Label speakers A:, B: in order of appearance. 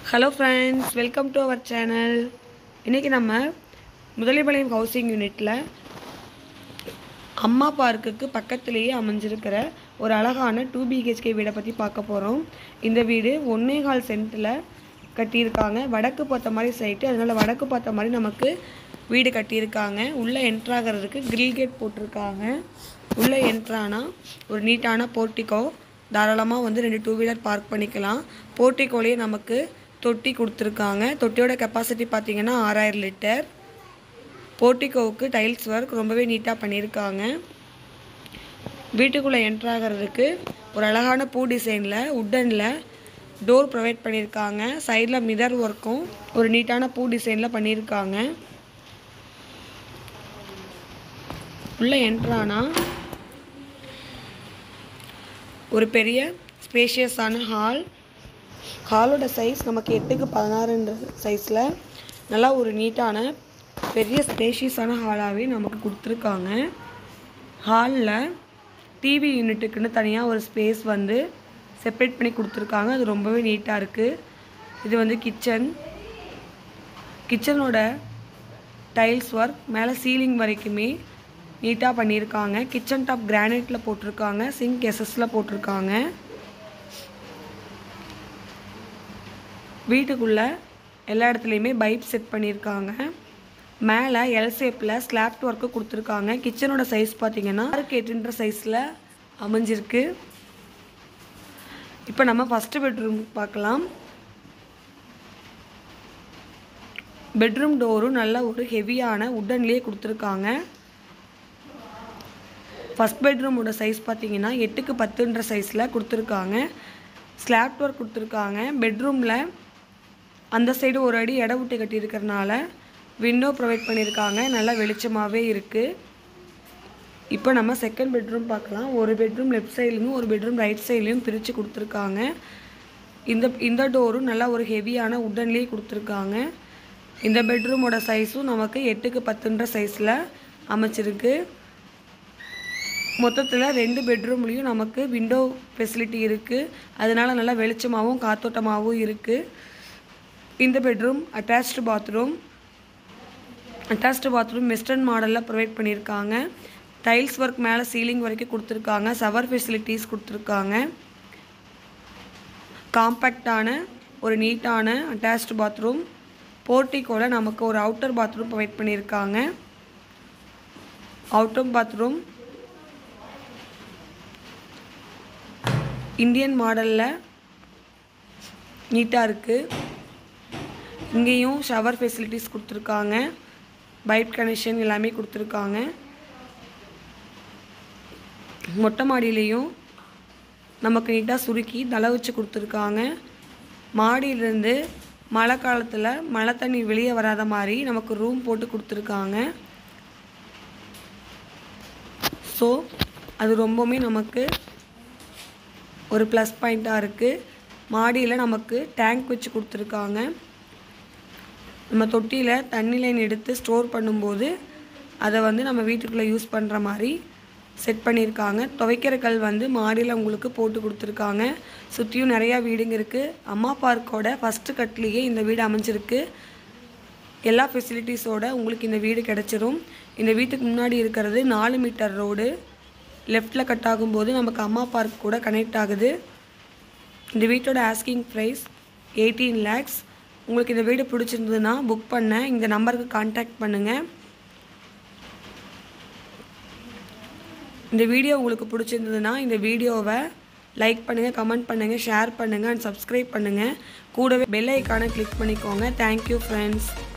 A: hello friends welcome to our channel இன்றைக்கி நம்ம Muthalipalayam housing யூனிட்டில் அம்மா பார்க்குக்கு பக்கத்துலேயே அமைஞ்சிருக்கிற ஒரு அழகான டூ பிஹெச்கே வீடை பற்றி பார்க்க போகிறோம் இந்த வீடு ஒன்னே கால் சென்ட்டில் கட்டியிருக்காங்க வடக்கு பார்த்த மாதிரி சைட்டு அதனால் வடக்கு பார்த்த மாதிரி நமக்கு வீடு கட்டியிருக்காங்க உள்ளே என்ட்ராகிறதுக்கு கிரில் கேட் போட்டிருக்காங்க உள்ளே என்ட்ரானா ஒரு நீட்டான போர்ட்டிகோ தாராளமாக வந்து ரெண்டு டூ வீலர் பார்க் பண்ணிக்கலாம் போர்ட்டிகோலேயே நமக்கு தொட்டி கொடுத்துருக்காங்க தொட்டியோட கெப்பாசிட்டி பார்த்தீங்கன்னா ஆறாயிரம் லிட்டர் போர்ட்டிகோவுக்கு டைல்ஸ் ஒர்க் ரொம்பவே நீட்டாக பண்ணியிருக்காங்க வீட்டுக்குள்ளே என்ட்ராகிறதுக்கு ஒரு அழகான பூ டிசைனில் உட்டனில் டோர் ப்ரொவைட் பண்ணியிருக்காங்க சைடில் மிதர் ஒர்க்கும் ஒரு நீட்டான பூ டிசைனில் பண்ணியிருக்காங்க உள்ளே என்ட்ரானா ஒரு பெரிய ஸ்பேஷியஸான ஹால் ஹாலோட சைஸ் நமக்கு எட்டுக்கு பதினாறுன்ற சைஸில் நல்லா ஒரு நீட்டான பெரிய ஸ்பேஷியஸான ஹாலாகவே நமக்கு கொடுத்துருக்காங்க ஹாலில் டிவி யூனிட்டுக்குன்னு தனியாக ஒரு ஸ்பேஸ் வந்து செப்பரேட் பண்ணி கொடுத்துருக்காங்க அது ரொம்பவே நீட்டாக இருக்குது இது வந்து கிச்சன் கிச்சனோட டைல்ஸ் ஒர்க் மேலே சீலிங் வரைக்குமே நீட்டாக பண்ணியிருக்காங்க கிச்சன் டாப் கிரானைட்டில் போட்டிருக்காங்க சிங்க் எஸ்எஸில் போட்டிருக்காங்க வீட்டுக்குள்ளே எல்லா இடத்துலையுமே பைப் செட் பண்ணியிருக்காங்க மேலே எல் ஷேப்பில் ஸ்லாப்ட் ஒர்க்கு கொடுத்துருக்காங்க கிச்சனோட சைஸ் பார்த்தீங்கன்னா ஆறுக்கு எட்டுன்ற சைஸில் அமைஞ்சிருக்கு இப்போ நம்ம ஃபஸ்ட்டு பெட்ரூம் பார்க்கலாம் பெட்ரூம் டோரும் நல்ல ஒரு ஹெவியான உட்டன்லேயே கொடுத்துருக்காங்க ஃபஸ்ட் பெட்ரூமோட சைஸ் பார்த்தீங்கன்னா எட்டுக்கு பத்துன்ற சைஸில் கொடுத்துருக்காங்க ஸ்லாப் ஒர்க் கொடுத்துருக்காங்க பெட்ரூமில் அந்த சைடு ஒரு அடி இட விட்டு கட்டியிருக்கிறனால விண்டோ ப்ரொவைட் பண்ணியிருக்காங்க நல்லா வெளிச்சமாகவே இருக்குது இப்போ நம்ம செகண்ட் பெட்ரூம் பார்க்கலாம் ஒரு பெட்ரூம் லெஃப்ட் சைட்லேயும் ஒரு பெட்ரூம் ரைட் சைட்லேயும் பிரித்து கொடுத்துருக்காங்க இந்த இந்த டோரும் நல்லா ஒரு ஹெவியான உட்டன்லேயே கொடுத்துருக்காங்க இந்த பெட்ரூமோட சைஸும் நமக்கு எட்டுக்கு பத்துன்ற சைஸில் அமைச்சிருக்கு மொத்தத்தில் ரெண்டு பெட்ரூம்லேயும் நமக்கு விண்டோ ஃபெசிலிட்டி இருக்குது அதனால நல்லா வெளிச்சமாகவும் காத்தோட்டமாகவும் இருக்குது இந்த bedroom attached bathroom attached bathroom western மாடலில் ப்ரொவைட் பண்ணியிருக்காங்க டைல்ஸ் ஒர்க் மேலே சீலிங் வரைக்கும் கொடுத்துருக்காங்க சவர் ஃபெசிலிட்டிஸ் கொடுத்துருக்காங்க காம்பேக்டான ஒரு நீட்டான அட்டாச்டு பாத்ரூம் போர்ட்டிக்கோவில் நமக்கு ஒரு அவுட்டர் பாத்ரூம் ப்ரொவைட் பண்ணியிருக்காங்க அவுட்டர் பாத்ரூம் இந்தியன் மாடலில் நீட்டாக இருக்குது இங்கேயும் ஷவர் ஃபெசிலிட்டிஸ் கொடுத்துருக்காங்க பைப் கனெக்ஷன் எல்லாமே கொடுத்துருக்காங்க மொட்டை மாடியிலையும் நமக்கு நீட்டாக சுருக்கி தலை வச்சு கொடுத்துருக்காங்க மாடியிலேருந்து மழை காலத்தில் மழை தண்ணி வெளியே வராத மாதிரி நமக்கு ரூம் போட்டு கொடுத்துருக்காங்க ஸோ அது ரொம்பவுமே நமக்கு ஒரு ப்ளஸ் பாயிண்ட்டாக இருக்குது மாடியில் நமக்கு டேங்க் வச்சு கொடுத்துருக்காங்க நம்ம தொட்டியில் தண்ணி லைன் எடுத்து ஸ்டோர் பண்ணும்போது அதை வந்து நம்ம வீட்டுக்குள்ளே யூஸ் பண்ணுற மாதிரி செட் பண்ணியிருக்காங்க துவைக்கிற கல் வந்து மாடியில் உங்களுக்கு போட்டு கொடுத்துருக்காங்க சுற்றியும் நிறையா வீடுங்க இருக்குது அம்மா பார்க்கோட ஃபஸ்ட்டு கட்லேயே இந்த வீடு அமைஞ்சிருக்கு எல்லா ஃபெசிலிட்டிஸோட உங்களுக்கு இந்த வீடு கிடச்சிரும் இந்த வீட்டுக்கு முன்னாடி இருக்கிறது நாலு மீட்டர் ரோடு லெஃப்டில் கட் ஆகும்போது நமக்கு அம்மா பார்க் கூட கனெக்ட் ஆகுது இந்த வீட்டோட ஆஸ்கிங் ப்ரைஸ் எயிட்டீன் லேக்ஸ் உங்களுக்கு இந்த வீடு பிடிச்சிருந்ததுன்னா புக் பண்ண இந்த நம்பருக்கு காண்டாக்ட் பண்ணுங்கள் இந்த வீடியோ உங்களுக்கு பிடிச்சிருந்ததுன்னா இந்த வீடியோவை லைக் பண்ணுங்கள் கமெண்ட் பண்ணுங்கள் ஷேர் பண்ணுங்கள் அண்ட் சப்ஸ்கிரைப் பண்ணுங்கள் கூடவே பெல் ஐக்கானை கிளிக் பண்ணிக்கோங்க தேங்க்யூ ஃப்ரெண்ட்ஸ்